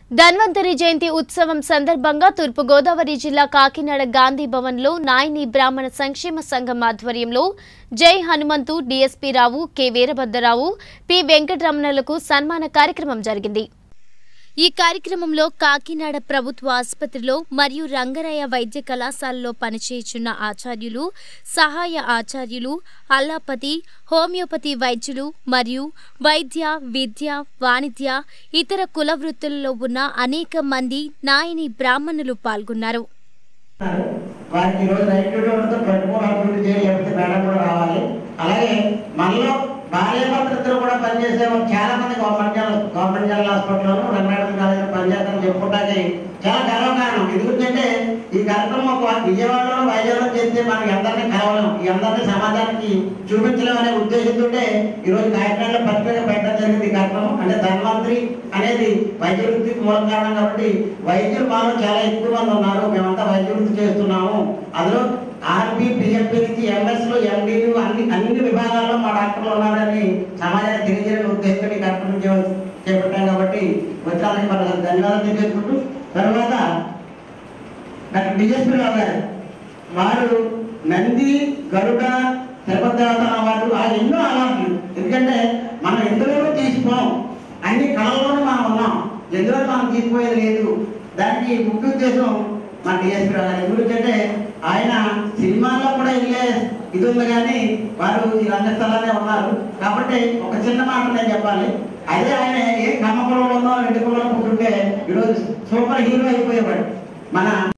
ధన్వంతరి జయంతి ఉత్సవం సందర్భంగా తూర్పుగోదావరి జిల్లా కాకినాడ గాంధీ భవన్లో నాయని బ్రాహ్మణ సంక్షేమ సంఘం ఆధ్వర్యంలో జై హనుమంతు డీఎస్పీ రావు కె వీరభద్రరావు పి వెంకటరమణలకు సన్మాన కార్యక్రమం జరిగింది ఈ కార్యక్రమంలో కాకినాడ ప్రభుత్వ ఆసుపత్రిలో మరియు రంగరాయ వైద్య కళాశాలలో పనిచేయుచున్న ఆచార్యులు సహాయ ఆచార్యులు అల్లాపతి హోమియోపతి వైద్యులు మరియు వైద్య విద్య వాణిజ్య ఇతర కుల వృత్తులలో ఉన్న అనేక మంది నాయని బ్రాహ్మణులు పాల్గొన్నారు వారికి ఈ రోజు నైట్ డ్యూటీ ఉండదు ట్వంటీ ఫోర్ అవర్ డ్యూటీ చేయాలి లేకపోతే మేడం కూడా రావాలి అలాగే మనలో భార్య భర్తలిద్దరు కూడా పనిచేసే వాళ్ళు చాలా మంది గవర్నమెంట్ జనరల్ గవర్నమెంట్ జనరల్ హాస్పిటల్లో రంగనాథన్ కాలేజీలో పనిచేస్తారని చెప్పుకోవడానికి చాలా గర్వకారణం ఎందుకంటే ఈ కార్యక్రమం ఒక విజయవాడలో వైజాగ్లో చేస్తే మనకి అందరినీ కలవలేం ఈ అందరినీ సమాజానికి చూపించలేం అనే ఉద్దేశంతో ఈ రోజు కాకినాడలో పత్రిక పెట్టడం జరిగింది ఈ కార్యక్రమం అంటే ధన్వంతరి అనేది వైద్య వృత్తికి మూల కారణం కాబట్టి వైద్యులు మాలో చాలా ఎక్కువ మంది ఉన్నారు మేమంతా వైద్య వృత్తి చేస్తున్నాము అందులో ఆర్పి పిఎంపి నుంచి ఎంఎస్ లో ఎండీలు అన్ని అన్ని విభాగాల్లో మా డాక్టర్లు ఉన్నారని సమాజానికి తెలియజేయని ఉద్దేశంతో ఈ కార్యక్రమం చే- చేపట్టాం కాబట్టి వచ్చాలని మన ధన్యవాదాలు తెలియజేసుకుంటూ తర్వాత డాక్టర్ డిఎస్పీ రావు గారు వారు నంది గరుడ తిరుపతి దేవతల అవార్డు ఆ ఎన్నో అవార్డులు ఎందుకంటే మనం ఎందులోనూ తీసిపోం అన్ని కళల్లోనూ మనం ఉన్నాం ఎందులో మనం తీసిపోయేది లేదు దానికి ముఖ్య ఉద్దేశం మన డిఎస్పీ రావు గారు ఎందుకంటే ఆయన సినిమాల్లో కూడా వెళ్ళే ఇది ఉంది కానీ వారు ఈ రంగస్థలానే ఉన్నారు కాబట్టి ఒక చిన్న మాట నేను చెప్పాలి అదే ఆయన ఏ కమ్మ కులంలోనో రెండు కులంలో పుట్టుంటే ఈరోజు సూపర్ హీరో అయిపోయేవాడు మన